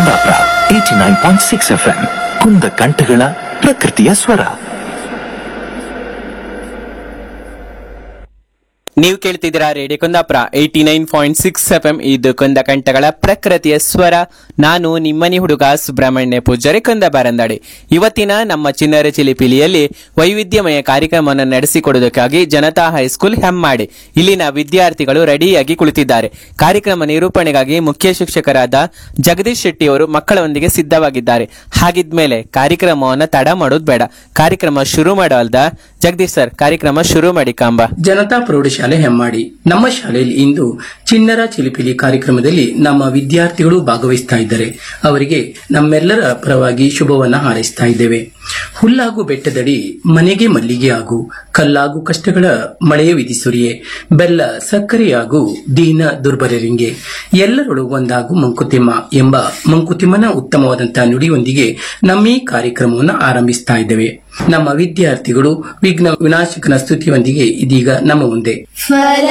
Kundapura eighty nine point six F M ಕುಂದ ಕಂಠಗಳ ಪ್ರಕೃತಿಯ ಸ್ವರ ನೀವು ಕೇಳ್ತಿದ್ದೀರಾ radio Kundapura eighty nine point six F M ಇದು ಕುಂದ ಕಂಠಗಳ ಪ್ರಕೃತಿಯ ಸ್ವರ ನಾನು ನಿಮ್ಮನಿ ಹುಡುಗ ಸುಬ್ರಹ್ಮಣ್ಯ ಪೂಜಾರಿ ಕುಂದ ಬಾರಂದಾಡಿ ಇವತ್ತಿನ ನಮ್ಮ ಚಿನ್ನರ ಚಿಲಿಪಿಲಿಯಲ್ಲಿ ವೈವಿಧ್ಯಮಯ ಕಾರ್ಯಕ್ರಮವನ್ನು ನಡೆಸಿಕೊಡುವುದಕ್ಕಾಗಿ ಜನತಾ ಹೈಸ್ಕೂಲ್ ಹೆಮ್ಮಾಡಿ ಇಲ್ಲಿನ ವಿದ್ಯಾರ್ಥಿಗಳು ರೆಡಿಯಾಗಿ ಕುಳಿತಿದ್ದಾರೆ ಕಾರ್ಯಕ್ರಮ ನಿರೂಪಣೆಗಾಗಿ ಮುಖ್ಯ ಶಿಕ್ಷಕರಾದ ಜಗದೀಶ್ ಶೆಟ್ಟಿ ಅವರು ಮಕ್ಕಳೊಂದಿಗೆ ಸಿದ್ಧವಾಗಿದ್ದಾರೆ ಹಾಗಿದ್ಮೇಲೆ ಕಾರ್ಯಕ್ರಮವನ್ನು ತಡ ಮಾಡೋದು ಬೇಡ ಕಾರ್ಯಕ್ರಮ ಶುರು ಮಾಡೋಲ್ದ ಜಗದೀಶ್ ಸರ್ ಕಾರ್ಯಕ್ರಮ ಶುರು ಮಾಡಿ ಕಾಂಬ ಜನತಾ ಪ್ರೌಢಶಾಲೆ ಹೆಮ್ಮಾಡಿ ನಮ್ಮ ಶಾಲೆಯಲ್ಲಿ ಇಂದು ಚಿಣ್ಣರ ಚಿಲಿಪಿಲಿ ಕಾರ್ಯಕ್ರಮದಲ್ಲಿ ನಮ್ಮ ವಿದ್ಯಾರ್ಥಿಗಳು ಭಾಗವಹಿಸ್ತಾ ಇದ್ದಾರೆ ಅವರಿಗೆ ನಮ್ಮೆಲ್ಲರ ಪರವಾಗಿ ಶುಭವನ್ನ ಹಾರೈಸ್ತಾ ಇದ್ದೇವೆ ಹುಲ್ಲಾಗು ಬೆಟ್ಟದಡಿ ಮನೆಗೆ ಮಲ್ಲಿಗೆ ಆಗು ಕಲ್ಲಾಗು ಕಷ್ಟಗಳ ಮಳೆಯ ವಿಧಿಸುರಿಯೆ ಬೆಲ್ಲ ಸಕ್ಕರೆಯಾಗು ದೀನ ದುರ್ಬಲರಿಂಗೆ ಎಲ್ಲರೊಳು ಒಂದಾಗು ಮಂಕುತಿಮ್ಮ ಎಂಬ ಮಂಕುತಿಮ್ಮನ ಉತ್ತಮವಾದಂತಹ ನುಡಿಯೊಂದಿಗೆ ನಮ್ಮ ಈ ಕಾರ್ಯಕ್ರಮವನ್ನು ಆರಂಭಿಸ್ತಾ ಇದ್ದೇವೆ ನಮ್ಮ ವಿದ್ಯಾರ್ಥಿಗಳು ವಿಘ್ನ ವಿನಾಶಕನ ಸ್ತುತಿಯೊಂದಿಗೆ ಇದೀಗ ನಮ್ಮ ಮುಂದೆ ಫಲ